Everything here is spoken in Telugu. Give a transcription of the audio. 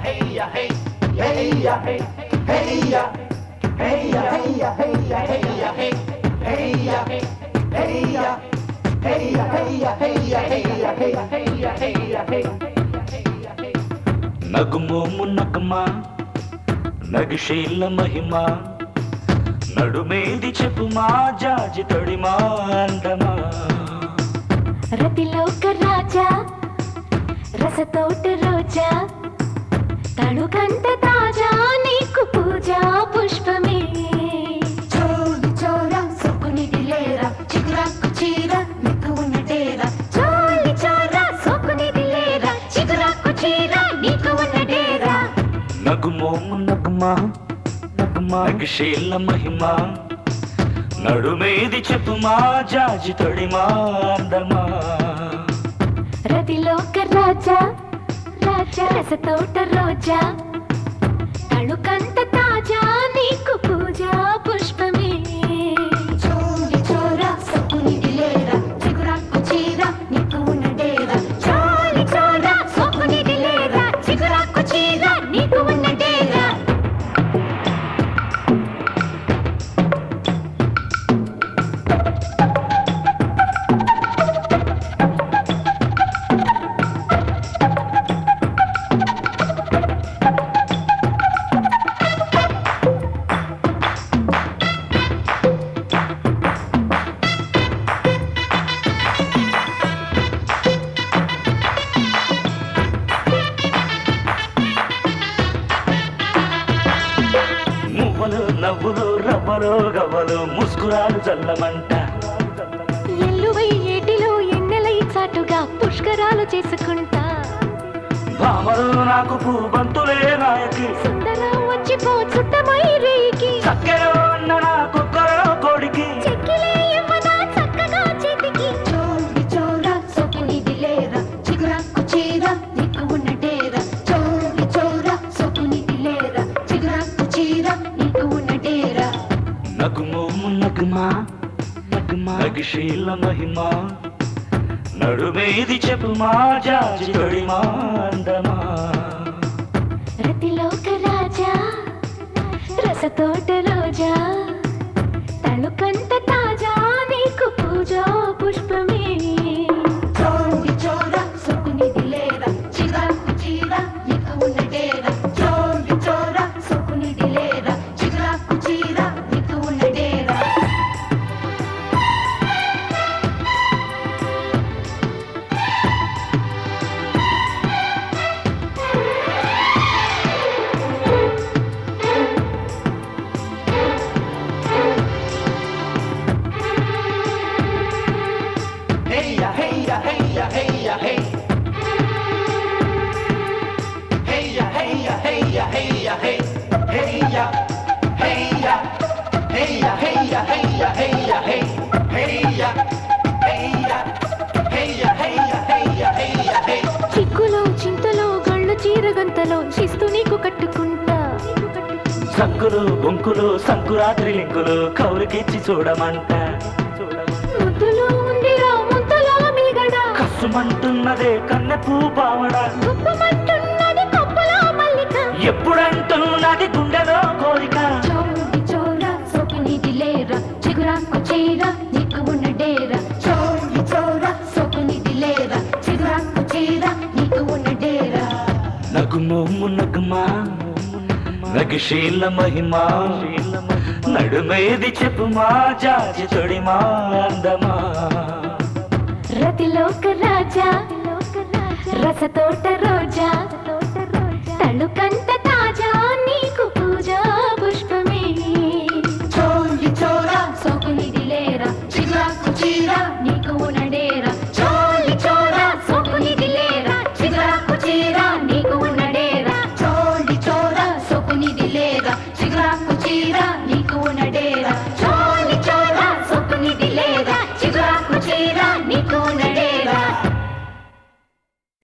నగుమోము నగమా నగిశీల మహిమా నడుమేది చెప్పుమా జాజి తొడిమా అందమా రతిలోక రాజా రసతోట రోజా తడుకంత తాజా నీకు పూజా పుష్పమే చోలి చోర సొక్కునిది లేరా చిగురాకు చీర నీకు ఉన్న డేరా చోలి చోరా సోకునిది లేరా చిగురాకు చీర నీకు ఉన్న డేరా నగుమోము నగమా నగమా నగిశీల మహిమా నడుమేది చెప్పుమా జాజి తొడిమా అందమా రతిలోక రాజా రాజా రసతోట రోజా తడుకంత తాజా నీకు పూజా పుష్పమే చోలి చోర సొక్కునిది లేరా చిగురాకు చీర నీకు ఉన్న డేరా చోలి చోరా సోకునిది లేరా చిగురాకు చీర నీకు ఉన్న డేరా మువ్వలు నవ్వులు రవ్వలు గవ్వలు ముస్కురాలు చల్లమంట ఎల్లువై ఏటిలో ఎన్నెలై చాటుగా పుష్కరాలు చేసుకుంటా భామలు నాకు పూబంతులే నాయకి సుందర వచ్చిపో చుట్టమై రేయికి చక్కెర అన్న నా కుక్కరో కొడికి చెక్కిలే ఇవ్వనా చక్కగా చేతికి చోలి చోర సొక్కునిది లేరా చిగురాకు చీర నీకు ఉన్న డేరా చోలి చోర సొక్కునిది లేరా చిగురాకు చీర నీకు ఉన్న డేరా నగుమోము నగుమా నగుమా నగిశీల మహిమా నడుమేది చెప్పుమా జాజి తొడిమా అందమా రతిలోక రాజా రసతోట రోజా తళుకంత తాజా నీకు పూజా పుష్పమే చోలి చోర సొక్కునిది లేరా చిగురాకు చీర నీకు ఉన్న డేరా చోలి చోర సొక్కునిది లేరా చిగురాకు చీర నీకు ఉన్న డేరా చిక్కులో చింతలో గళ్ళు చీరగంతలో శిస్తు నీకు కట్టుకుంటా సంకులు బొంకులు సంకురాత్రి లింకులు కౌరికిచ్చి చూడమంట ముద్దులో ఉందిరా ముద్దలో మిగడా కసుమంటున్నదే కన్నెపూ పావడ గుప్పమంటున్నది కొప్పులో మల్లిక ఎప్పుడంటున్నది గుండెలో కోరిక చోలి చోర సొక్కునిది లేరా చిగురాకు చీర నీకు ఉన్న డేరా చోలి చోర సొక్కునిది లేరా చిగురాకు చీర నీకు ఉన్న డేరా నగుమోము నగుమా నగిశీల మహిమా నడుమేది చెప్పుమా జాజి తొడిమా అందమా రతిలోక రాజా రసతోట రోజా తళుకంత తాజా నీకు పూజా పుష్పమే చోలి చోర సొక్కునిది లేరా చిగురాకు చీర నీకు ఉన్న డేరా చోలి చోర సొక్కునిది లేరా చిగురాకు చీర నీకు ఉన్న డేరా చోలి చోర సొక్కునిది లేరా చిగురాకు చీర నీకు ఉన్న డేరా